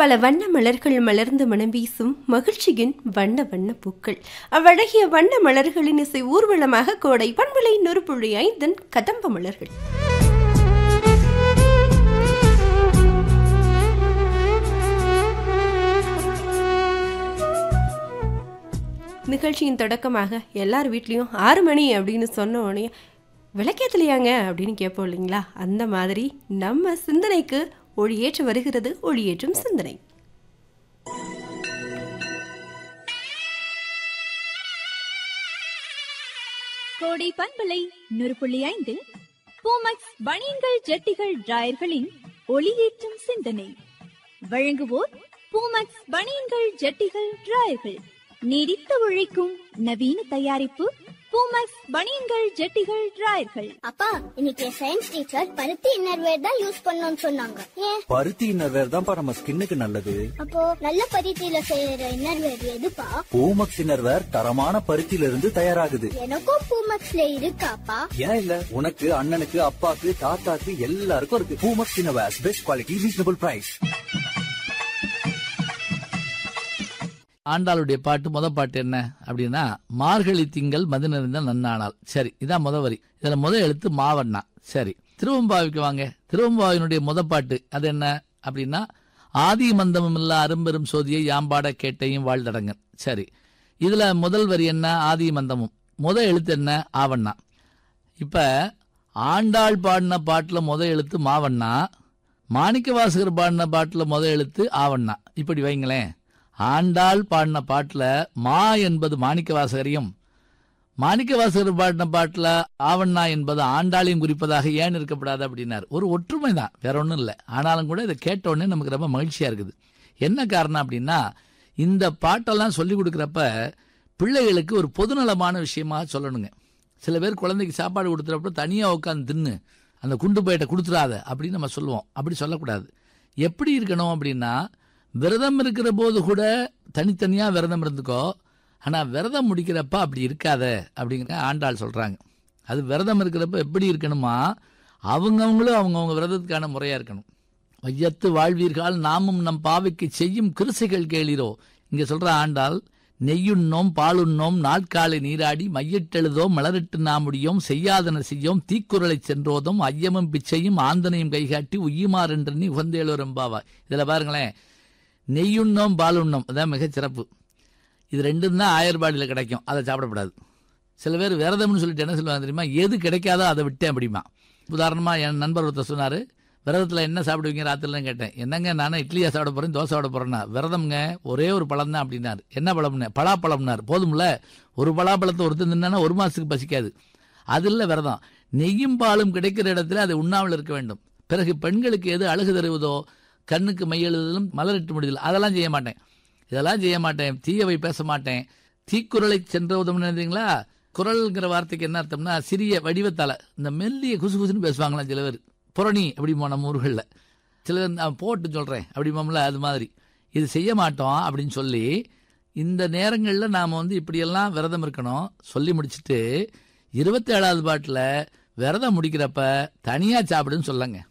பல வண்ண மலர்கள் மலர்ந்து மனம் வீசும் மகிழ்ச்சியின் வண்ண வண்ண பூக்கள் அவ்வழகிய வண்ண மலர்களின் இசை ஊர்வலமாக கோடை பண்பலை நொறுப்புள்ளி ஐந்தன் கதம்ப மலர்கள் நிகழ்ச்சியின் தொடக்கமாக எல்லார் வீட்லேயும் ஆறு மணி அப்படின்னு சொன்ன உடனே விளக்கேத்தலையாங்க அப்படின்னு கேட்போம் இல்லைங்களா அந்த மாதிரி நம்ம சிந்தனைக்கு ஒளியேற்ற வருகிறது ஒளியேற்றும் சிந்தனை கோடை பண்பலை நூறு புள்ளி ஐந்து பூமக்ஸ் பனியன்கள் ஜட்டிகள் டிராயர்களின் ஒளியேற்றும் சிந்தனை வழங்குவோர் பூமக்ஸ் பனியன்கள் ஜட்டிகள் டிராயர்கள் நீடித்து உழைக்கும் நவீன தயாரிப்பு பூமக்ஸ் பனியன்கள் ஜட்டிகள் டிராயர்கள் அப்பா இன்னைக்கு சயின்ஸ் டீச்சர் பருத்தி இன்னர்வேர் தான் யூஸ் பண்ணணும்னு சொன்னாங்க ஏன் பருத்தி இன்னர்வேர் தான்ப்பா நம்ம ஸ்கின்னுக்கு நல்லது அப்போ நல்ல பருத்தியில செய்யற இன்னர்வேர் எதுப்பா பூமக்ஸ் இன்னர்வேர் தரமான பருத்தியில இருந்து தயாராகுது எனக்கும் பூமக்ஸ்ல இருக்காப்பா ஏன் இல்ல உனக்கு அண்ணனுக்கு அப்பாக்கு தாத்தாக்கு எல்லாருக்கும் இருக்கு Poomex innerwear best quality reasonable price ஆண்டாளுடைய பாட்டு முத பாட்டு என்ன அப்படின்னா மார்கழி திங்கள் மது நிறைந்த நன்னானால் சரி இதான் முத வரி இதுல முத எழுத்து மாவண்ணா சரி திருவம்பாவிக்கு வாங்க திருவம்பாவினுடைய முத பாட்டு அது என்ன அப்படின்னா ஆதி மந்தமும் இல்ல அரும்பெரும் சோதியை யாம்பாட கேட்டையும் வாழ்தடங்கன் சரி இதுல முதல் வரி என்ன ஆதி மந்தமும் முத எழுத்து என்ன ஆவண்ணா இப்ப ஆண்டாள் பாடின பாட்டுல முத எழுத்து மாவண்ணா மாணிக்க வாசகர் பாடின பாட்டுல முத எழுத்து ஆவண்ணா இப்படி வைங்களேன் ஆண்டாள் பாடின பாட்டுல மா என்பது மாணிக்க வாசகரையும் மாணிக்க வாசகர் பாடின பாட்டுல ஆவண்ணா என்பது ஆண்டாளையும் குறிப்பதாக ஏன் இருக்கப்படாது அப்படின்னார் ஒரு ஒற்றுமை தான் வேற ஒன்றும் இல்லை ஆனாலும் கூட இதை கேட்ட உடனே நமக்கு ரொம்ப மகிழ்ச்சியா இருக்குது என்ன காரணம் அப்படின்னா இந்த பாட்டெல்லாம் சொல்லி கொடுக்குறப்ப பிள்ளைகளுக்கு ஒரு பொதுநலமான விஷயமாக சொல்லணுங்க சில பேர் குழந்தைக்கு சாப்பாடு கொடுத்துறப்ப தனியாக உட்காந்து தின்னு அந்த குண்டு பையிட்ட கொடுத்துடாத அப்படின்னு நம்ம சொல்லுவோம் அப்படி சொல்லக்கூடாது எப்படி இருக்கணும் அப்படின்னா விரதம் இருக்கிற போது கூட தனித்தனியாக விரதம் இருந்துக்கோ ஆனால் விரதம் முடிக்கிறப்ப அப்படி இருக்காத அப்படிங்கிற ஆண்டாள் சொல்கிறாங்க அது விரதம் இருக்கிறப்ப எப்படி இருக்கணுமா அவங்கவுங்களும் அவங்கவுங்க விரதத்துக்கான முறையாக இருக்கணும் வையத்து வாழ்வீர்கள் நாமும் நம் பாவைக்கு செய்யும் கிருசைகள் கேளீரோ இங்கே சொல்கிற ஆண்டாள் நெய்யுண்ணோம் பாலுண்ணோம் நாட்காலை நீராடி மையிட்டெழுதோம் மலரிட்டு நாமுடியோம் செய்யாதன செய்யோம் தீக்குறளை சென்றோதும் ஐயமும் பிச்சையும் ஆந்தனையும் கைகாட்டி உய்யுமாறு என்று நீ உகந்தேளோர் எம்பாவா இதில் பாருங்களேன் நெய்யுண்ணோம் பாலுண்ணோம் அதான் மிகச் சிறப்பு இது ரெண்டும் தான் ஆயர்பாடியில் கிடைக்கும் அதை சாப்பிடக்கூடாது சில பேர் விரதம்னு சொல்லிட்டு என்ன சொல்லுவாங்க தெரியுமா எது கிடைக்காதோ அதை விட்டேன் அப்படிமா உதாரணமாக என் நண்பர் ஒருத்தர் சொன்னார் விரதத்தில் என்ன சாப்பிடுவீங்க ராத்திரிலாம் கேட்டேன் என்னங்க நானும் இட்லியா சாப்பிட போகிறேன் தோசை சாப்பிட போகிறேன்னா விரதம்ங்க ஒரே ஒரு பழம் தான் அப்படின்னார் என்ன பழம்னு பலாப்பழம்னார் போதும்ல ஒரு பலாப்பழத்தை ஒருத்தர் தின்னா ஒரு மாதத்துக்கு பசிக்காது அது இல்லை விரதம் நெய்யும் பாலும் கிடைக்கிற இடத்துல அதை உண்ணாமல் இருக்க வேண்டும் பிறகு பெண்களுக்கு எது அழகு தருவதோ கண்ணுக்கு மையெழுதலும் மலரிட்டு முடிதல் அதெல்லாம் செய்ய மாட்டேன் இதெல்லாம் செய்ய மாட்டேன் தீயவை பேச மாட்டேன் தீக்குறளை சென்ற உதவும் நினைக்கிறீங்களா குரல்ங்கிற வார்த்தைக்கு என்ன அர்த்தம்னா சிறிய வடிவத்தால இந்த மெல்லிய குசு குசுன்னு பேசுவாங்களாம் சில பேர் புரணி அப்படிமா நம்ம ஊர்களில் சில பேர் நான் போட்டு சொல்கிறேன் அப்படிமாம்ல அது மாதிரி இது செய்ய மாட்டோம் அப்படின்னு சொல்லி இந்த நேரங்களில் நாம் வந்து இப்படியெல்லாம் விரதம் இருக்கணும் சொல்லி முடிச்சுட்டு இருபத்தேழாவது பாட்டில் விரதம் முடிக்கிறப்ப தனியாக சாப்பிடுன்னு சொல்லுங்க